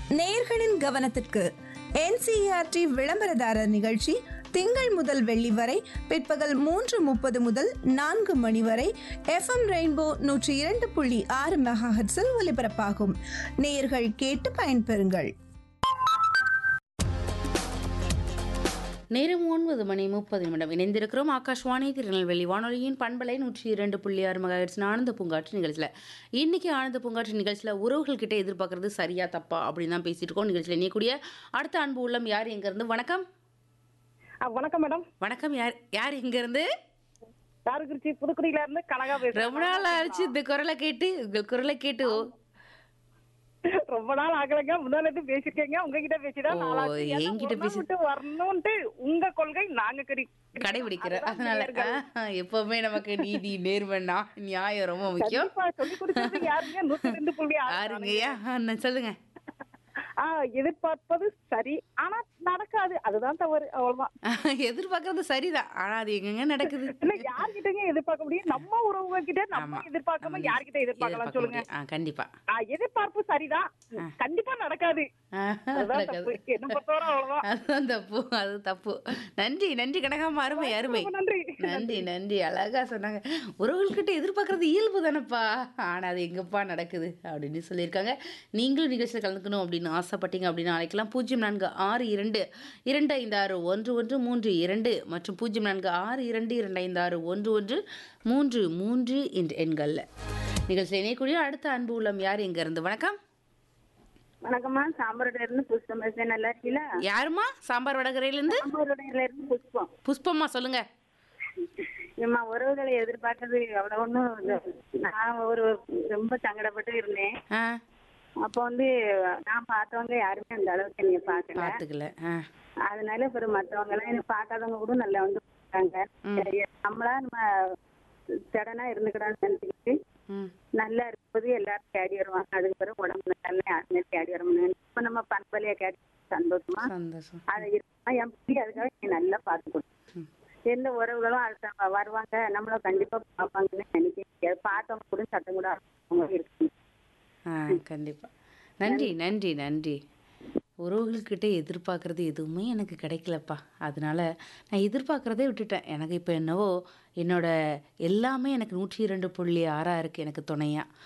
நேயர்களின் கவனத்திற்கு என்சிஆர்டி விளம்பரதாரர் நிகழ்ச்சி திங்கள் முதல் வெள்ளி வரை பிற்பகல் மூன்று முப்பது முதல் நான்கு மணி வரை எஃப்எம் ரெயின்போ நூற்றி இரண்டு புள்ளி ஆறு மெகாஹெட்ஸில் ஒலிபரப்பாகும் நேயர்கள் கேட்டு பயன்பெறுங்கள் நேரம் ஒன்பது மணி முப்பது நிமிடம் இணைந்திருக்கிறோம் ஆகாஷ்வாணி திருநெல்வேலி வானொலியின் பண்பலை நூற்றி இரண்டு புள்ளி ஆறு மகாஹெட்ஸ் ஆனந்த பூங்காற்று நிகழ்ச்சியில் இன்னைக்கு ஆனந்த பூங்காற்று நிகழ்ச்சியில் உறவுகள் கிட்ட எதிர்பார்க்கறது சரியா தப்பா அப்படின்னு தான் பேசிட்டு இருக்கோம் நிகழ்ச்சியில் இணையக்கூடிய அடுத்த அன்பு உள்ளம் யார் எங்கேருந்து வணக்கம் ஆ, வணக்கம் மேடம் வணக்கம் யார் யார் எங்கேருந்து காரக்குறிச்சி புதுக்குடியில இருந்து கனகா பேசுறேன் ரொம்ப நாள் ஆச்சு இந்த குரலை கேட்டு உங்கள் குரலை கேட்டு ஓ, ரொம்ப நாள் ஆகலைங்க முன்னாடி பேசிருக்கீங்க உங்ககிட்ட பேசிதான் ஓ, நாளாச்சு. ஏன்னா என்கிட்ட ஒரு நாள் பேசி- விட்டு வரணும்ட்டு உங்க கொள்கை நாங்க கறி கடைபிடிக்கிற அதுதான் அதனால நேயர்கள். ஆ, எப்பவுமே நமக்கு நீதி நேர்மன்னா நியாயம் ரொம்ப முக்கியம் கண்டிப்பா சொல்லி கொடுத்தது யாருங்க நூத்தி ரெண்டு புள்ளி ஆறு யாருங்கய்யா ஆ, சொல்லுங்க ஆ எதிர்பார்ப்பது சரி ஆனா நடக்காது அதுதான் தவறு அவ்வளவுதான் எதிர்பார்க்கறது சரிதான் ஆனா அது எங்கெங்க நடக்குது இல்ல யார்கிட்டங்க எதிர்பார்க்க முடியும் நம்ம உறவுங்க கிட்ட நம்ம ஆமா. எதிர்பார்க்காம யார்கிட்ட எதிர்பார்க்கலாம் எதிர்பார்க்க சொல்லுங்க முடியும். ஆ, கண்டிப்பா ஆ, எதிர்பார்ப்பு சரிதான் கண்டிப்பா நடக்காது ஆ, அதுதான் நடக்காது. தப்பு என்ன பொறுத்தவரை அவ்வளவுதான் அதுதான் தப்பு அது தப்பு நன்றி நன்றி கனகாம அருமை அருமை ரொம்ப நன்றி நன்றி நன்றி அழகா சொன்னாங்க உறவுகள்கிட்ட எதிர்பார்க்கறது இயல்பு தானப்பா ஆனா அது எங்கப்பா நடக்குது அப்படின்னு சொல்லியிருக்காங்க நீங்களும் நிகழ்ச்சியில் கலந்துக்கணும் அப்படின்னு ஆசைப்பட்டீங்க அப்படின்னு அழைக்கலாம் பூஜ்ஜியம் நான்கு ஆறு இரண்டு இரண்டு ஐந்து ஆறு ஒன்று ஒன்று மூன்று இரண்டு மற்றும் பூஜ்ஜியம் நான்கு ஆறு இரண்டு இரண்டு ஐந்து ஆறு ஒன்று ஒன்று மூன்று மூன்று என்ற எண்களில் நிகழ்ச்சியில் இணையக்கூடிய அடுத்த அன்பு உள்ளம் யார் எங்க இருந்து வணக்கம் வணக்கம்மா சாம்பாரோட இருந்து புஷ்பம் பேசுறேன் நல்லா இருக்கீங்களா யாருமா சாம்பார் வடகரையிலேருந்து சாம்பாரோட இருந்து புஷ்பம் புஷ்பம்மா சொல்லுங்க ஏம்மா உறவுகளை எதிர்பார்க்கறது அவ்வளவு ஒன்றும் நான் ஒரு ரொம்ப சங்கடப்பட்டு இருந்தேன் ஆ அப்போ வந்து நான் பார்த்தவங்க யாருமே அந்த அளவுக்கு என்னைய பார்க்கல பார்த்துக்கல ஆ அதனால அப்புறம் மற்றவங்க எல்லாம் என்ன பார்க்காதவங்க கூட நல்லா வந்து பார்த்தாங்க சரி, நம்மளா நம்ம சடனா இருந்துக்கிடான்னு நினைச்சுக்கிட்டு ம் நல்லா இருக்கும்போது எல்லாரும் தேடி வருவாங்க அதுக்கு பிறகு உடம்பு நல்லா யாருமே தேடி வர முடியும் இப்ப நம்ம பண்பலையா கேட்டு சந்தோஷமா சந்தோஷம் அது இருக்கா என் பிள்ளை அதுக்காக நீ நல்லா பார்த்துக்கணும் எந்த உறவுகளும் அது வருவாங்க நம்மள கண்டிப்பா பார்ப்பாங்கன்னு நினைக்க முடியாது பார்த்தவங்க கூட சட்டம் கூட அவங்க இருக்கு ஆ கண்டிப்பா நன்றி நன்றி நன்றி உறவுகள்கிட்ட எதிர்பார்க்கறது எதுவுமே எனக்கு கிடைக்கலப்பா அதனால நான் எதிர்பார்க்கறதே விட்டுட்டேன் எனக்கு இப்போ என்னவோ என்னோட எல்லாமே எனக்கு நூற்றி இரண்டு புள்ளி ஆறாக இருக்குது எனக்கு துணையா